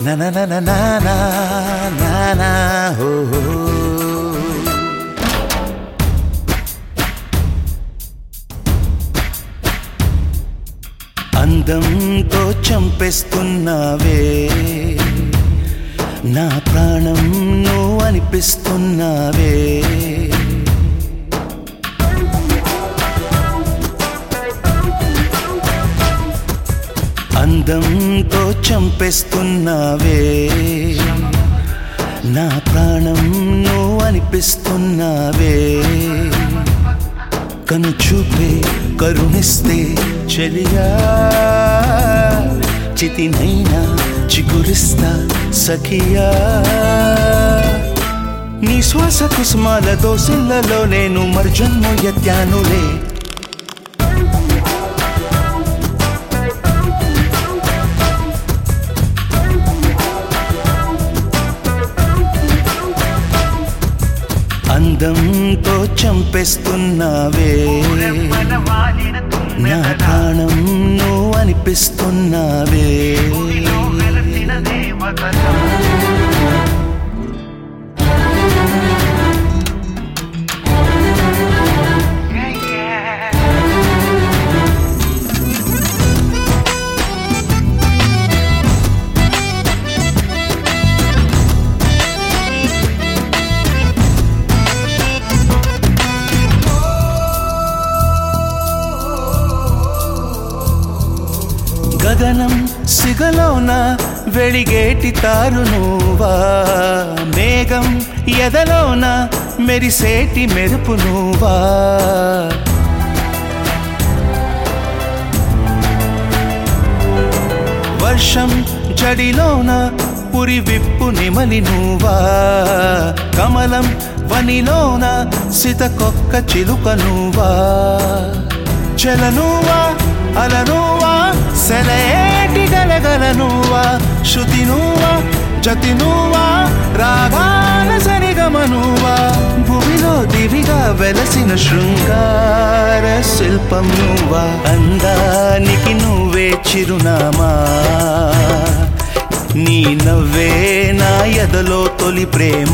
na na na na na na na na ho ho అందంతో చంపేస్తున్నావే నా ప్రాణం నువ్వు అనిపిస్తున్నావే అందంతో చంపేస్తున్నావే నా ప్రాణం నువ్వు అనిపిస్తున్నావే కను చూపే కరుణిస్తే చెలియా చితినైనా చిగురిస్తా సఖియా నీ శ్వాస కుసుమాల దోసిళ్లలో నేను మర్జన్మ ఎత్తానులే అందంతో చంపేస్తున్నావే నా ప్రాణం నువ్వు అనిపిస్తున్నావే గగనం సిగలోన వెలిగేటి తారు నువ్వా మేఘం ఎదలోన మెరిసేటి మెరుపు నువ్వా వర్షం జడిలోన పురి విప్పు నిమలి నువ్వా కమలం వనిలోన సితకొక్క చిలుక నువ్వా చలనువా అలనువా సెలయేటి గలగల నువ్వా శృతి నువ్వా జతి నువ్వా రాగాల సరిగమ నువ్వా భూమిలో దివిగా వెలసిన శృంగార శిల్పం నువ్వా అందానికి నువ్వే చిరునామా నీ నవ్వే నా ఎదలో తొలి ప్రేమ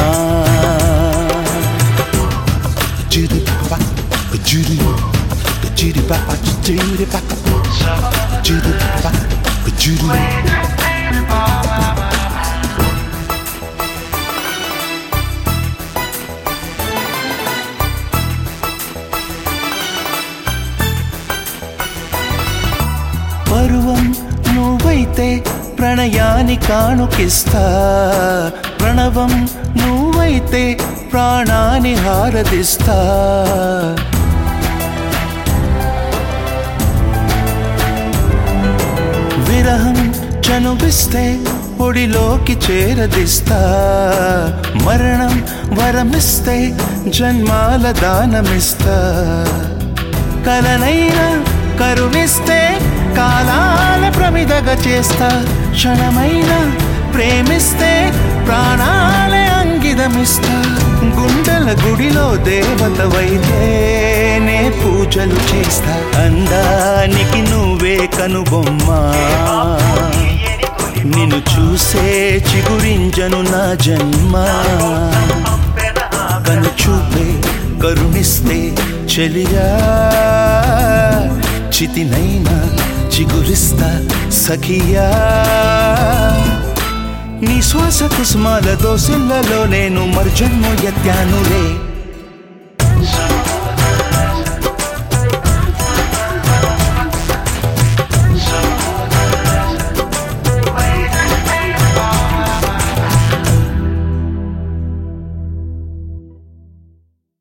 Judy Papa, Judy, Judy Papa, Judy Papa, Judy Papa, Judy. పరువం నువ్వైతే ప్రణయాన్ని కానుకిస్తా ప్రణవం నువ్వైతే ప్రాణాన్ని హారదిస్తా విరహం చనువిస్తే ఒడిలోకి చేరదిస్తా మరణం వరమిస్తే జన్మాల దానమిస్తా కలనైనా కరుణిస్తే కాలాల ప్రమిదగా చేస్తా క్షణమైన ప్రేమిస్తే ప్రాణాలే అంగిదమిస్తా గుండెల గుడిలో దేవతవైతే నే పూజలు చేస్తా అందానికి నువ్వే కనుబొమ్మా నిన్ను చూసే చిగురింజను నా జన్మ కను చూపే కరుణిస్తే చెలియా చితినైనా చిగురిస్తా సఖియా నీ శ్వాస కుసుమాల దోసిళ్లలో నేను మర్జన్మ ఎత్తానులే